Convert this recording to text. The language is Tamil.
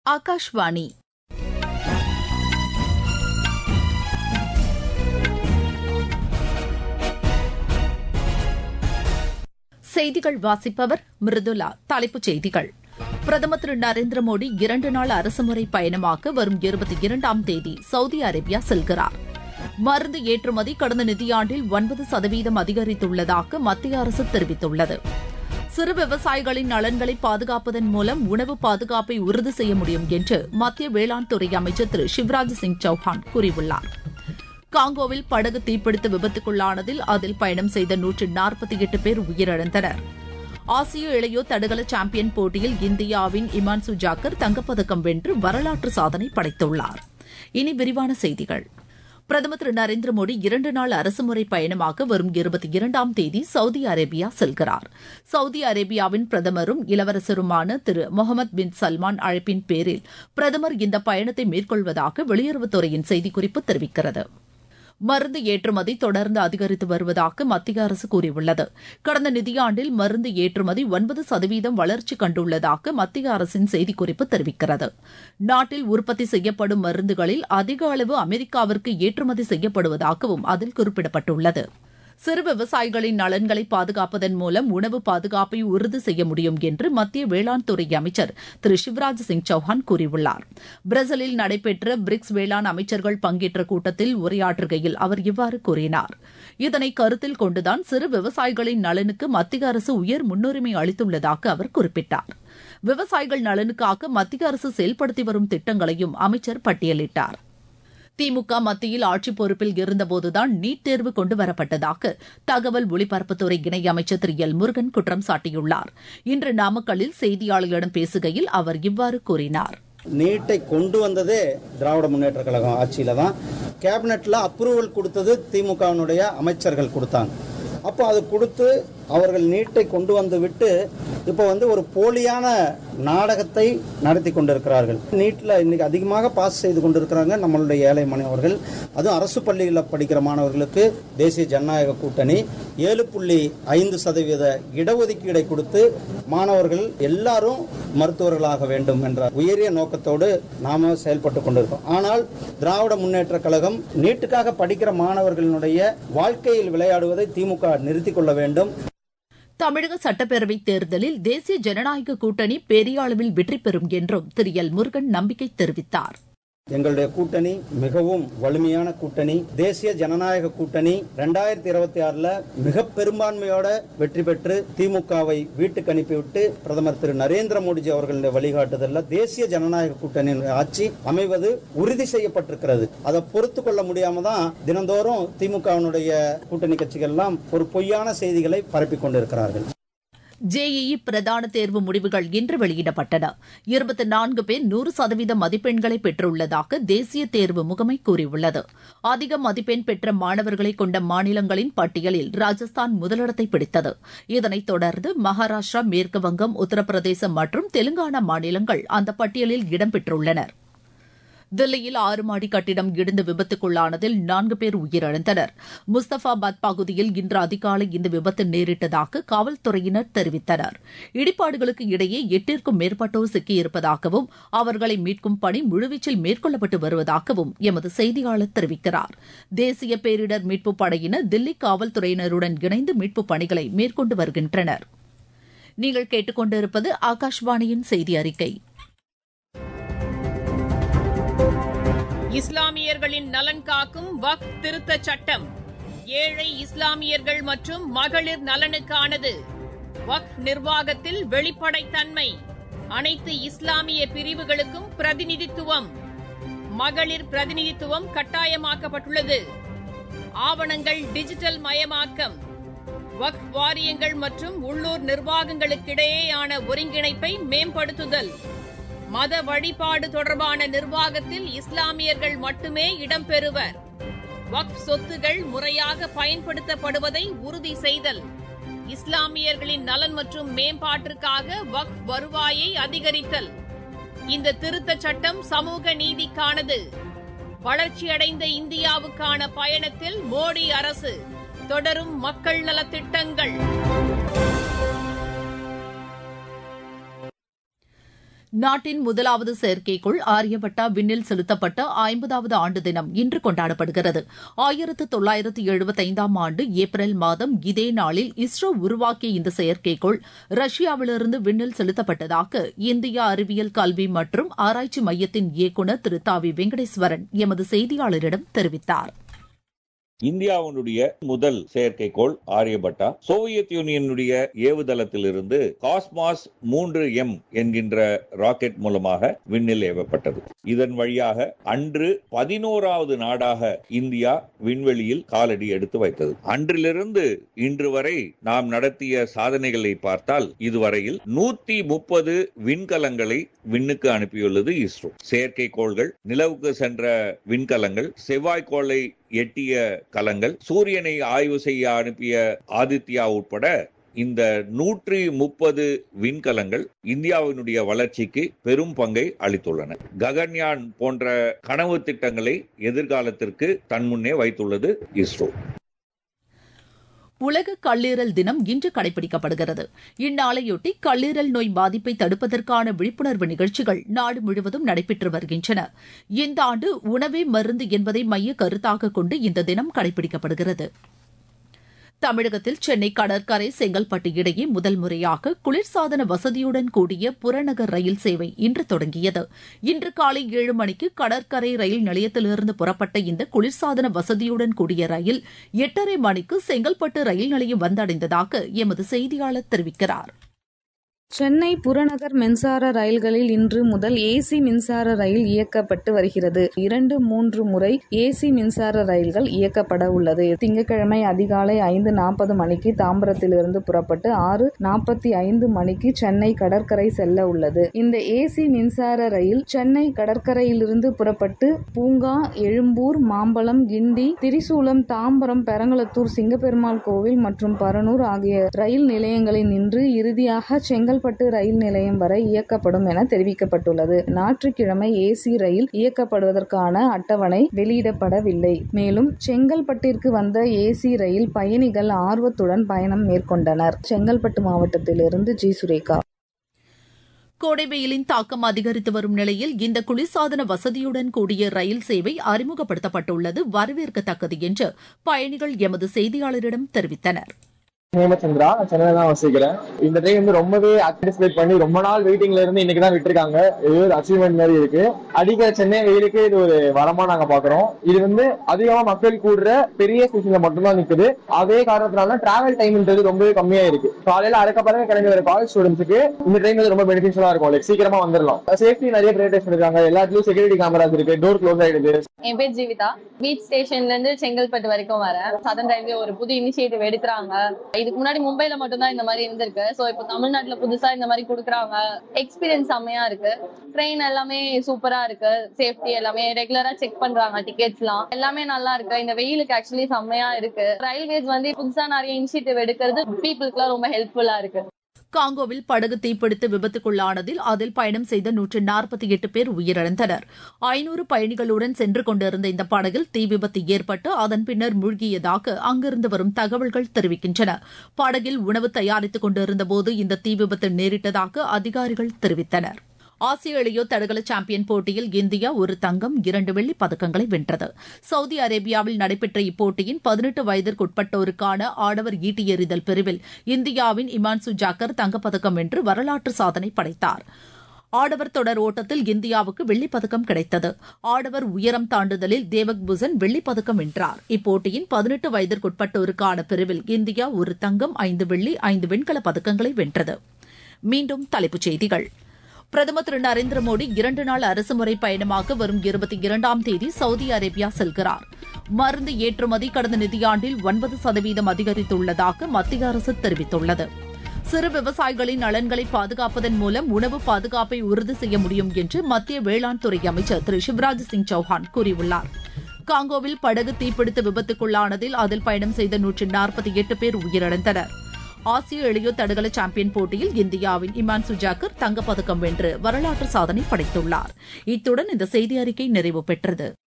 ஆகாஷ்வாணி செய்திகள் வாசிப்பவர் மிருதுலா தலைப்புச் செய்திகள் பிரதமர் திரு நரேந்திர மோடி இரண்டு நாள் அரசுமுறை பயணமாக வரும் இருபத்தி இரண்டாம் தேதி சவுதி அரேபியா செல்கிறார் மருந்து ஏற்றுமதி கடந்த நிதியாண்டில் ஒன்பது சதவீதம் அதிகரித்துள்ளதாக மத்திய அரசு தெரிவித்துள்ளது சிறு விவசாயிகளின் நலன்களை பாதுகாப்பதன் மூலம் உணவு பாதுகாப்பை உறுதி செய்ய முடியும் என்று மத்திய வேளாண் துறை அமைச்சர் திரு சிவராஜ் சிங் சௌஹான் கூறியுள்ளார் காங்கோவில் படகு தீப்பிடித்து விபத்துக்குள்ளானதில் அதில் பயணம் செய்த நூற்று நாற்பத்தி எட்டு பேர் உயிரிழந்தனர் ஆசிய இளையோர் தடகள சாம்பியன் போட்டியில் இந்தியாவின் இமான்சு ஜாக்கர் தங்கப்பதக்கம் வென்று வரலாற்று சாதனை படைத்துள்ளார் இனி விரிவான செய்திகள் பிரதமர் திரு நரேந்திர மோடி இரண்டு நாள் அரசுமுறை பயணமாக வரும் இருபத்தி இரண்டாம் தேதி சவுதி அரேபியா செல்கிறார் சவுதி அரேபியாவின் பிரதமரும் இளவரசருமான திரு முகமது பின் சல்மான் அழைப்பின் பேரில் பிரதமர் இந்த பயணத்தை மேற்கொள்வதாக வெளியுறவுத்துறையின் செய்திக்குறிப்பு தெரிவிக்கிறது மருந்து ஏற்றுமதி தொடர்ந்து அதிகரித்து வருவதாக மத்திய அரசு கூறியுள்ளது கடந்த நிதியாண்டில் மருந்து ஏற்றுமதி ஒன்பது சதவீதம் வளர்ச்சி கண்டுள்ளதாக மத்திய அரசின் செய்திக்குறிப்பு தெரிவிக்கிறது நாட்டில் உற்பத்தி செய்யப்படும் மருந்துகளில் அதிக அளவு அமெரிக்காவிற்கு ஏற்றுமதி செய்யப்படுவதாகவும் அதில் குறிப்பிடப்பட்டுள்ளது சிறு விவசாயிகளின் நலன்களை பாதுகாப்பதன் மூலம் உணவு பாதுகாப்பை உறுதி செய்ய முடியும் என்று மத்திய வேளாண் துறை அமைச்சர் திரு சிவராஜ் சிங் சௌஹான் கூறியுள்ளார் பிரேசிலில் நடைபெற்ற பிரிக்ஸ் வேளாண் அமைச்சர்கள் பங்கேற்ற கூட்டத்தில் உரையாற்றுகையில் அவர் இவ்வாறு கூறினார் இதனை கருத்தில் கொண்டுதான் சிறு விவசாயிகளின் நலனுக்கு மத்திய அரசு உயர் முன்னுரிமை அளித்துள்ளதாக அவர் குறிப்பிட்டார் விவசாயிகள் நலனுக்காக மத்திய அரசு செயல்படுத்தி வரும் திட்டங்களையும் அமைச்சர் பட்டியலிட்டார் திமுக மத்தியில் ஆட்சி பொறுப்பில் இருந்தபோதுதான் நீட் தேர்வு கொண்டுவரப்பட்டதாக தகவல் ஒலிபரப்புத்துறை இணையமைச்சர் திரு எல் முருகன் குற்றம் சாட்டியுள்ளார் இன்று நாமக்கல்லில் செய்தியாளர்களிடம் பேசுகையில் அவர் இவ்வாறு கூறினார் நீட்டை கொண்டு வந்ததே திராவிட முன்னேற்ற கழகம் ஆட்சியில தான் கேபினெட்ல அப்ரூவல் கொடுத்தது திமுகவினுடைய அமைச்சர்கள் கொடுத்தாங்க அப்போ அது கொடுத்து அவர்கள் நீட்டை கொண்டு வந்து விட்டு இப்போ வந்து ஒரு போலியான நாடகத்தை நடத்தி கொண்டிருக்கிறார்கள் நீட்டில் இன்னைக்கு அதிகமாக பாஸ் செய்து கொண்டிருக்கிறாங்க நம்மளுடைய ஏழை மாணவர்கள் அதுவும் அரசு பள்ளிகளில் படிக்கிற மாணவர்களுக்கு தேசிய ஜனநாயக கூட்டணி ஏழு புள்ளி ஐந்து சதவீத இடஒதுக்கீடை கொடுத்து மாணவர்கள் எல்லாரும் மருத்துவர்களாக வேண்டும் என்ற உயரிய நோக்கத்தோடு நாம செயல்பட்டு கொண்டிருக்கோம் ஆனால் திராவிட முன்னேற்ற கழகம் நீட்டுக்காக படிக்கிற மாணவர்களுடைய வாழ்க்கையில் விளையாடுவதை திமுக நிறுத்திக் கொள்ள வேண்டும் தமிழக சட்டப்பேரவைத் தேர்தலில் தேசிய ஜனநாயக கூட்டணி பெரிய அளவில் வெற்றி பெறும் என்றும் திரு எல் முருகன் நம்பிக்கை தெரிவித்தார் எங்களுடைய கூட்டணி மிகவும் வலிமையான கூட்டணி தேசிய ஜனநாயக கூட்டணி ரெண்டாயிரத்தி இருபத்தி ஆறுல மிக பெரும்பான்மையோட வெற்றி பெற்று திமுகவை வீட்டுக்கு அனுப்பிவிட்டு பிரதமர் திரு நரேந்திர மோடிஜி அவர்களுடைய வழிகாட்டுதல்ல தேசிய ஜனநாயக கூட்டணி ஆட்சி அமைவது உறுதி செய்யப்பட்டிருக்கிறது அதை பொறுத்து கொள்ள முடியாம தான் தினந்தோறும் திமுகவினுடைய கூட்டணி கட்சிகள்லாம் ஒரு பொய்யான செய்திகளை பரப்பிக் கொண்டிருக்கிறார்கள் ஜேஇஇ பிரதான தேர்வு முடிவுகள் இன்று வெளியிடப்பட்டன இருபத்தி நான்கு பேர் நூறு சதவீத மதிப்பெண்களை பெற்றுள்ளதாக தேசிய தேர்வு முகமை கூறியுள்ளது அதிக மதிப்பெண் பெற்ற மாணவர்களை கொண்ட மாநிலங்களின் பட்டியலில் ராஜஸ்தான் முதலிடத்தை பிடித்தது இதனைத் தொடர்ந்து மகாராஷ்டிரா மேற்குவங்கம் உத்தரப்பிரதேசம் மற்றும் தெலுங்கானா மாநிலங்கள் அந்த பட்டியலில் இடம்பெற்றுள்ளனா் தில்லியில் ஆறு மாடி கட்டிடம் இடிந்து விபத்துக்குள்ளானதில் நான்கு பேர் உயிரிழந்தனர் முஸ்தபாபாத் பகுதியில் இன்று அதிகாலை இந்த விபத்து நேரிட்டதாக காவல்துறையினர் தெரிவித்தனர் இடிபாடுகளுக்கு இடையே எட்டிற்கும் மேற்பட்டோர் சிக்கியிருப்பதாகவும் அவர்களை மீட்கும் பணி முழுவீச்சில் மேற்கொள்ளப்பட்டு வருவதாகவும் எமது செய்தியாளர் தெரிவிக்கிறார் தேசிய பேரிடர் மீட்புப் படையினர் தில்லி காவல்துறையினருடன் இணைந்து மீட்புப் பணிகளை மேற்கொண்டு வருகின்றனர் நீங்கள் கேட்டுக்கொண்டிருப்பது ஆகாஷ்வாணியின் செய்தி அறிக்கை இஸ்லாமியர்களின் நலன் காக்கும் வக் திருத்த சட்டம் ஏழை இஸ்லாமியர்கள் மற்றும் மகளிர் நலனுக்கானது வக் நிர்வாகத்தில் வெளிப்படைத்தன்மை அனைத்து இஸ்லாமிய பிரிவுகளுக்கும் பிரதிநிதித்துவம் மகளிர் பிரதிநிதித்துவம் கட்டாயமாக்கப்பட்டுள்ளது ஆவணங்கள் டிஜிட்டல் மயமாக்கம் வக் வாரியங்கள் மற்றும் உள்ளூர் நிர்வாகங்களுக்கிடையேயான ஒருங்கிணைப்பை மேம்படுத்துதல் மத வழிபாடு தொடர்பான நிர்வாகத்தில் இஸ்லாமியர்கள் மட்டுமே இடம்பெறுவர் வக்ஃப் சொத்துகள் முறையாக பயன்படுத்தப்படுவதை உறுதி செய்தல் இஸ்லாமியர்களின் நலன் மற்றும் மேம்பாட்டிற்காக வக்ஃப் வருவாயை அதிகரித்தல் இந்த திருத்தச் சட்டம் சமூக நீதிக்கானது வளர்ச்சியடைந்த இந்தியாவுக்கான பயணத்தில் மோடி அரசு தொடரும் மக்கள் நலத்திட்டங்கள் நாட்டின் முதலாவது செயற்கைக்கோள் ஆரியபட்டா விண்ணில் செலுத்தப்பட்ட ஐம்பதாவது ஆண்டு தினம் இன்று கொண்டாடப்படுகிறது ஆயிரத்து தொள்ளாயிரத்து எழுபத்தைந்தாம் ஆண்டு ஏப்ரல் மாதம் இதே நாளில் இஸ்ரோ உருவாக்கிய இந்த செயற்கைக்கோள் ரஷ்யாவிலிருந்து விண்ணில் செலுத்தப்பட்டதாக இந்திய அறிவியல் கல்வி மற்றும் ஆராய்ச்சி மையத்தின் இயக்குநர் திரு தாவி வெங்கடேஸ்வரன் எமது செய்தியாளரிடம் தெரிவித்தார் இந்தியாவினுடைய முதல் செயற்கைக்கோள் ஆரியபட்டா சோவியத் யூனியனுடைய ஏவுதளத்திலிருந்து காஸ்மாஸ் மூன்று எம் என்கின்ற ராக்கெட் மூலமாக விண்ணில் ஏவப்பட்டது இதன் வழியாக அன்று பதினோராவது நாடாக இந்தியா விண்வெளியில் காலடி எடுத்து வைத்தது அன்றிலிருந்து இன்று வரை நாம் நடத்திய சாதனைகளை பார்த்தால் இதுவரையில் நூத்தி முப்பது விண்கலங்களை விண்ணுக்கு அனுப்பியுள்ளது இஸ்ரோ செயற்கைக்கோள்கள் நிலவுக்கு சென்ற விண்கலங்கள் செவ்வாய்க்கோளை எட்டிய கலங்கள் சூரியனை ஆய்வு செய்ய அனுப்பிய ஆதித்யா உட்பட இந்த நூற்றி முப்பது விண்கலங்கள் இந்தியாவினுடைய வளர்ச்சிக்கு பெரும் பங்கை அளித்துள்ளன ககன்யான் போன்ற கனவு திட்டங்களை எதிர்காலத்திற்கு தன்முன்னே வைத்துள்ளது இஸ்ரோ உலக கல்லீரல் தினம் இன்று கடைபிடிக்கப்படுகிறது இந்நாளையொட்டி கல்லீரல் நோய் பாதிப்பை தடுப்பதற்கான விழிப்புணர்வு நிகழ்ச்சிகள் நாடு முழுவதும் நடைபெற்று வருகின்றன இந்த ஆண்டு உணவே மருந்து என்பதை மைய கருத்தாக கொண்டு இந்த தினம் கடைபிடிக்கப்படுகிறது தமிழகத்தில் சென்னை கடற்கரை செங்கல்பட்டு இடையே முதல் முறையாக குளிர்சாதன வசதியுடன் கூடிய புறநகர் ரயில் சேவை இன்று தொடங்கியது இன்று காலை ஏழு மணிக்கு கடற்கரை ரயில் நிலையத்திலிருந்து புறப்பட்ட இந்த குளிர்சாதன வசதியுடன் கூடிய ரயில் எட்டரை மணிக்கு செங்கல்பட்டு ரயில் நிலையம் வந்தடைந்ததாக எமது செய்தியாளர் தெரிவிக்கிறார் சென்னை புறநகர் மின்சார ரயில்களில் இன்று முதல் ஏசி மின்சார ரயில் இயக்கப்பட்டு வருகிறது இரண்டு மூன்று முறை ஏசி மின்சார ரயில்கள் இயக்கப்பட உள்ளது திங்கட்கிழமை அதிகாலை ஐந்து நாற்பது மணிக்கு தாம்பரத்திலிருந்து புறப்பட்டு ஆறு நாற்பத்தி ஐந்து மணிக்கு சென்னை கடற்கரை செல்ல உள்ளது இந்த ஏசி மின்சார ரயில் சென்னை கடற்கரையிலிருந்து புறப்பட்டு பூங்கா எழும்பூர் மாம்பலம் கிண்டி திரிசூலம் தாம்பரம் பெரங்களத்தூர் சிங்கப்பெருமாள் கோவில் மற்றும் பரனூர் ஆகிய ரயில் நிலையங்களில் நின்று இறுதியாக செங்கல் செங்கல்பட்டு ரயில் நிலையம் வரை இயக்கப்படும் என தெரிவிக்கப்பட்டுள்ளது ஞாயிற்றுக்கிழமை ஏசி ரயில் இயக்கப்படுவதற்கான அட்டவணை வெளியிடப்படவில்லை மேலும் செங்கல்பட்டிற்கு வந்த ஏசி ரயில் பயணிகள் ஆர்வத்துடன் பயணம் மேற்கொண்டனர் செங்கல்பட்டு மாவட்டத்திலிருந்து ஜி சுரேகா கோடை வெயிலின் தாக்கம் அதிகரித்து வரும் நிலையில் இந்த குளிர்சாதன வசதியுடன் கூடிய ரயில் சேவை அறிமுகப்படுத்தப்பட்டுள்ளது வரவேற்கத்தக்கது என்று பயணிகள் எமது செய்தியாளரிடம் தெரிவித்தனர் ஹேமச்சந்திரா சென்னையில தான் வசிக்கிறேன் இந்த ட்ரெயின் வந்து ரொம்பவே ஆக்டிவேட் பண்ணி ரொம்ப நாள் வெயிட்டிங்ல இருந்து இன்னைக்கு தான் விட்டுருக்காங்க இது ஒரு அச்சீவ்மெண்ட் மாதிரி இருக்கு அடிக்கிற சென்னை வெயிலுக்கு இது ஒரு வரமா நாங்க பாக்குறோம் இது வந்து அதிகமா மக்கள் கூடுற பெரிய ஸ்டேஷன்ல மட்டும்தான் நிக்குது அதே காரணத்தினால டிராவல் டைம்ன்றது ரொம்பவே கம்மியா இருக்கு காலையில அறக்க பறக்க கிளம்பி வர காலேஜ் ஸ்டூடெண்ட்ஸுக்கு இந்த ட்ரெயின் வந்து ரொம்ப பெனிஃபிஷியலா இருக்கும் லைக் சீக்கிரமா வந்துடலாம் சேஃப்டி நிறைய பிரைவேடைஸ் இருக்காங்க எல்லாத்துலயும் செக்யூரிட்டி கேமராஸ் இருக்கு டோர் க்ளோஸ் ஆயிடுது என் பேர் ஜீவிதா பீச் ஸ்டேஷன்ல இருந்து செங்கல்பட்டு வரைக்கும் வரேன் சதன் ரயில்வே ஒரு புது இனிஷியேட்டிவ் எடுக்கிறாங்க இதுக்கு முன்னாடி மும்பைல மட்டும் தான் இந்த மாதிரி இருந்திருக்கு சோ இப்போ தமிழ்நாட்டுல புதுசா இந்த மாதிரி கொடுக்குறாங்க எக்ஸ்பீரியன்ஸ் செம்மையா இருக்கு ட்ரெயின் எல்லாமே சூப்பரா இருக்கு சேஃப்டி எல்லாமே ரெகுலரா செக் பண்றாங்க டிக்கெட்ஸ்லாம் எல்லாமே நல்லா இருக்கு இந்த வெயிலுக்கு ஆக்சுவலி செம்மையா இருக்கு ரயில்வேஸ் வந்து புதுசா நிறைய இனிஷியேட்டிவ் எடுக்கிறது பீப்புளுக்குலாம் ரொம்ப ஹெல்ப்ஃபுல்லா இருக்கு காங்கோவில் படகு தீப்பிடித்து விபத்துக்குள்ளானதில் அதில் பயணம் செய்த நூற்று நாற்பத்தி எட்டு பேர் உயிரிழந்தனர் ஐநூறு பயணிகளுடன் சென்று கொண்டிருந்த இந்த படகில் தீ விபத்து ஏற்பட்டு அதன் பின்னர் மூழ்கியதாக அங்கிருந்து வரும் தகவல்கள் தெரிவிக்கின்றன படகில் உணவு தயாரித்துக் கொண்டிருந்தபோது இந்த தீ விபத்து நேரிட்டதாக அதிகாரிகள் தெரிவித்தனர் ஆசிய இளையோர் தடகள சாம்பியன் போட்டியில் இந்தியா ஒரு தங்கம் இரண்டு வெள்ளிப் பதக்கங்களை வென்றது சவுதி அரேபியாவில் நடைபெற்ற இப்போட்டியின் பதினெட்டு வயதிற்குட்பட்டோருக்கான ஆடவர் ஈட்டி எறிதல் பிரிவில் இந்தியாவின் இமான்சு ஜாக்கர் தங்கப்பதக்கம் வென்று வரலாற்று சாதனை படைத்தார் ஆடவர் தொடர் ஓட்டத்தில் இந்தியாவுக்கு வெள்ளிப்பதக்கம் கிடைத்தது ஆடவர் உயரம் தாண்டுதலில் தேவக் புசன் வெள்ளிப்பதக்கம் வென்றார் இப்போட்டியின் பதினெட்டு வயதிற்குட்பட்டோருக்கான பிரிவில் இந்தியா ஒரு தங்கம் ஐந்து வெள்ளி ஐந்து வெண்கலப் பதக்கங்களை வென்றது மீண்டும் தலைப்புச் செய்திகள் பிரதமர் திரு நரேந்திர மோடி இரண்டு நாள் அரசுமுறை பயணமாக வரும் இருபத்தி இரண்டாம் தேதி சவுதி அரேபியா செல்கிறார் மருந்து ஏற்றுமதி கடந்த நிதியாண்டில் ஒன்பது சதவீதம் அதிகரித்துள்ளதாக மத்திய அரசு தெரிவித்துள்ளது சிறு விவசாயிகளின் நலன்களை பாதுகாப்பதன் மூலம் உணவு பாதுகாப்பை உறுதி செய்ய முடியும் என்று மத்திய வேளாண் துறை அமைச்சர் திரு சிவராஜ் சிங் சௌஹான் கூறியுள்ளார் காங்கோவில் படகு தீப்பிடித்து விபத்துக்குள்ளானதில் அதில் பயணம் செய்த நூற்றி நாற்பத்தி எட்டு பேர் உயிரிழந்தனர் ஆசிய இளையோர் தடகள சாம்பியன் போட்டியில் இந்தியாவின் இமான் சுஜாக்கர் தங்கப்பதக்கம் வென்று வரலாற்று சாதனை படைத்துள்ளார் இத்துடன் இந்த செய்தி அறிக்கை நிறைவு பெற்றது